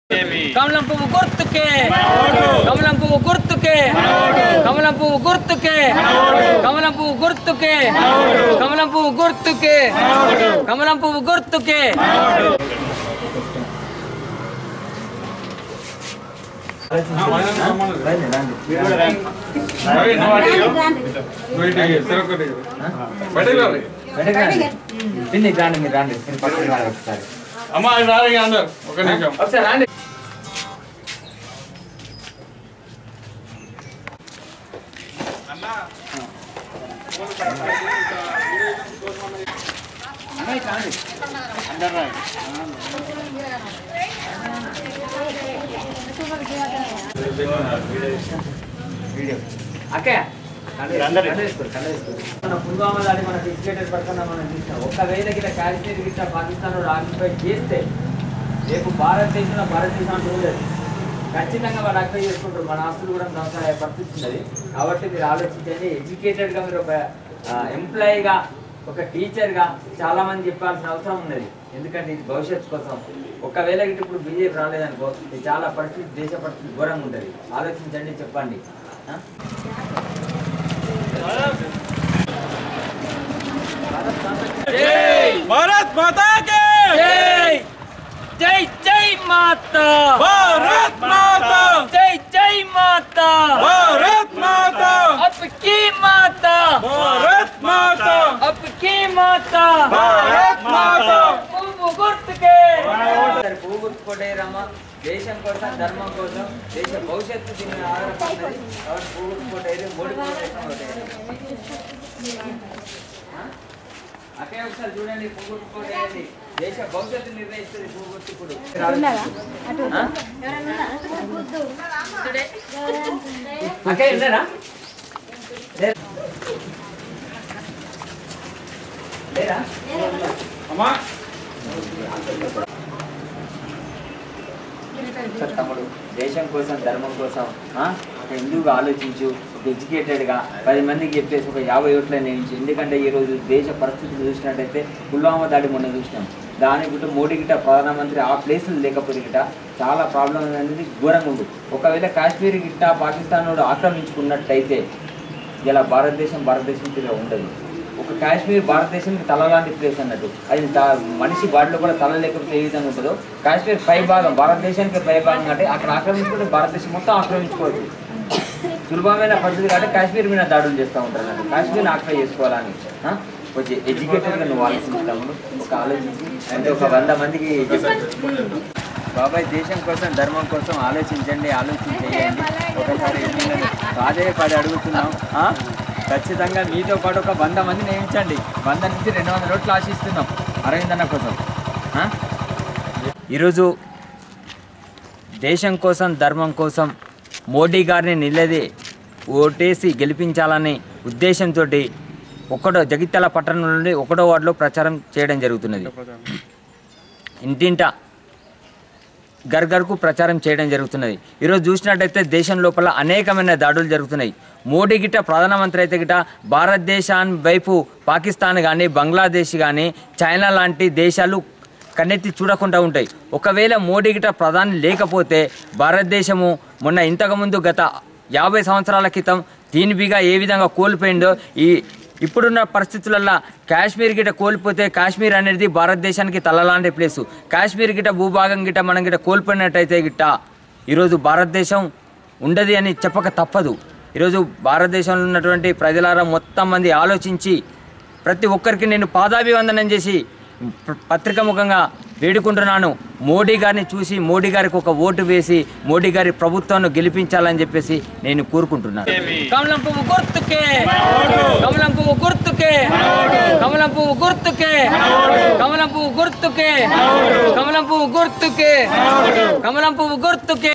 కమలం పువ్వు గుర్తుకే కమలం పువ్వు గుర్తుకే కమలం పువ్వు గుర్తుకే కమలం పువ్వు గుర్తుకే కమలం పువ్వు గుర్తుకే కమలం పువ్వు గుర్తుకే పిన్ని రాండి మీరు రాండి మీరు పక్కన రాండి ఒకసారి అమ్మా రారు అందరు ఒక నిమిషం ఒకసారి రాండి అన్నయ్య ఇట్లా రండి. అందరు రండి. వీడియో అక్కయ్య కండ వేసుకోరు, కండ వేసుకోరు. మన పుల్వామా దాడి మన డిజిటేటెడ్ పడుతున్నా మనం చూసినాం ఒకవేళ గిట్ట కాశ్మీర్ గిట్ట పాకిస్తాన్ ఆక్యుపై చేస్తే రేపు భారతదేశంలో భారతదేశం అంటూ ఉండదు ఖచ్చితంగా వాడు ఆక్యుపై చేసుకుంటారు మన ఆస్తులు కూడా ధ్వంసం అయ్యే పరిస్థితి ఉన్నది కాబట్టి మీరు ఆలోచించండి ఎడ్యుకేటెడ్గా మీరు ఒక ఎంప్లాయీగా ఒక టీచర్గా చాలా మంది చెప్పాల్సిన అవసరం ఉన్నది ఎందుకంటే ఇది భవిష్యత్తు కోసం ఒకవేళ గిట్ట ఇప్పుడు బీజేపీ రాలేదనుకో ఇది చాలా పరిస్థితి దేశ పరిస్థితి ఘోరంగా ఉంటుంది ఆలోచించండి చెప్పండి ఆ? భారత్ మాతా కే జై జై జై మాతా భారత్ మాతా జై జై మాతా భారత్ మాతా అప్కి మాతా భారత్ మాతా అప్కి మాతా భారత్ మాతా పువ్వు గుర్తుకే సరే, పువ్వు గుర్తుకోటేరమ్మా దేశం కోసం ధర్మం కోసం దేశ భవిష్యత్తు దీని మీద ఆధారపడుతుంది కాబట్టి పువ్వు గుర్తుకోటేరు మోడీ అక్కడ ఒకసారి చూడండి పువ్వు గుర్తుకోటేయండి దేశ భవిష్యత్తు నిర్ణయిస్తుంది పువ్వు గుర్తుకుడు అక్కడ ఉన్నారా లేరా? లేరా అమ్మా సార్ తమ్ముడు దేశం కోసం ధర్మం కోసం ఆ, ఒక హిందువుగా ఆలోచించు ఒక ఎడ్యుకేటెడ్గా పది మందికి చెప్పేసి ఒక యాభై ఓట్ల నియమించు ఎందుకంటే ఈరోజు దేశ పరిస్థితులు చూసినట్టయితే పుల్వామా దాడి మొన్న చూసినాం దాని గిట్ట మోడీ గిట్ట ప్రధానమంత్రి ఆ ప్లేస్లు లేకపోతే గిట్ట చాలా ప్రాబ్లం అనేది ఘోరంగా ఉంది ఒకవేళ కాశ్మీర్ గిట్ట పాకిస్తాన్ వాడు ఆక్రమించుకున్నట్టయితే ఇలా భారతదేశం భారతదేశం తీరు ఉండదు ఒక కాశ్మీర్ భారతదేశానికి తల లాంటి ప్లేస్ అన్నట్టు అది త- మనిషి బాడీలో కూడా తల లేకపోతే ఏ విధంగా ఉంటుందో కాశ్మీర్ పై భాగం భారతదేశానికి పై భాగం అంటే అక్కడ ఆక్రమించుకుంటే భారతదేశం మొత్తం ఆక్రమించుకోవచ్చు సులభమైన పద్ధతి కాబట్టి కాశ్మీర్ మీద దాడులు చేస్తూ ఉంటారు అన్నట్టు కాశ్మీర్ని ఆక్రమణ చేసుకోవాలని ఆ? కొంచెం ఎడ్యుకేటెడ్గా నువ్వు ఆలోచించాము ఒక ఆలోచించి అంటే ఒక వంద మందికి చెప్పాను బాబాయ్ దేశం కోసం ధర్మం కోసం ఆలోచించండి ఆలోచన చేయండి ఒకసారి ఎన్నికలు పదే పది అడుగుతున్నాం ఆ? ఖచ్చితంగా మీతో పాటు ఒక వంద మంది నియమించండి వంద నుంచి రెండు వందల రోట్లు ఆశిస్తున్నాం అరవింద్ అన్న కోసం ఆ? ఈరోజు దేశం కోసం ధర్మం కోసం మోడీ గారిని నిలది ఓటేసి గెలిపించాలనే ఉద్దేశంతో ఒకటో జగిత్యాల పట్టణం నుండి ఒకటో వార్డులో ప్రచారం చేయడం జరుగుతున్నది ఇంటింట గర్గర్కు ప్రచారం చేయడం జరుగుతున్నది ఈరోజు చూసినట్టయితే దేశం లోపల అనేకమైన దాడులు జరుగుతున్నాయి మోడీ గిట్ట ప్రధానమంత్రి అయితే గిట్ట భారతదేశాన్ని వైపు పాకిస్తాన్ కానీ బంగ్లాదేశ్ కానీ చైనా లాంటి దేశాలు కన్నెత్తి చూడకుండా ఉంటాయి ఒకవేళ మోడీ గిట్ట ప్రధాని లేకపోతే భారతదేశము మొన్న ఇంతకుముందు గత యాభై సంవత్సరాల క్రితం తీనిబిగా ఏ విధంగా కోల్పోయిందో ఈ ఇప్పుడున్న పరిస్థితులలో కాశ్మీర్ గిట కోల్పోతే కాశ్మీర్ అనేది భారతదేశానికి తలలాంటి ప్లేసు కాశ్మీర్ గిట భూభాగం గిట మనం గిట కోల్పోయినట్టయితే గిట్ట ఈరోజు భారతదేశం ఉండదు అని చెప్పక తప్పదు ఈరోజు భారతదేశంలో ఉన్నటువంటి ప్రజలారా మొత్తం మంది ఆలోచించి ప్రతి ఒక్కరికి నేను పాదాభివందనం చేసి ప- పత్రిక ముఖంగా వేడుకుంటున్నాను మోడీ గారిని చూసి మోడీ గారికి ఒక ఓటు వేసి మోడీ గారి ప్రభుత్వాన్ని గెలిపించాలని చెప్పేసి నేను కోరుకుంటున్నాను కమలం పువ్వు గుర్తుకే కమలం పువ్వు గుర్తుకే కమలం పువ్వు గుర్తుకే కమలం పువ్వు గుర్తుకే కమలం పువ్వు గుర్తుకే కమలం పువ్వు గుర్తుకే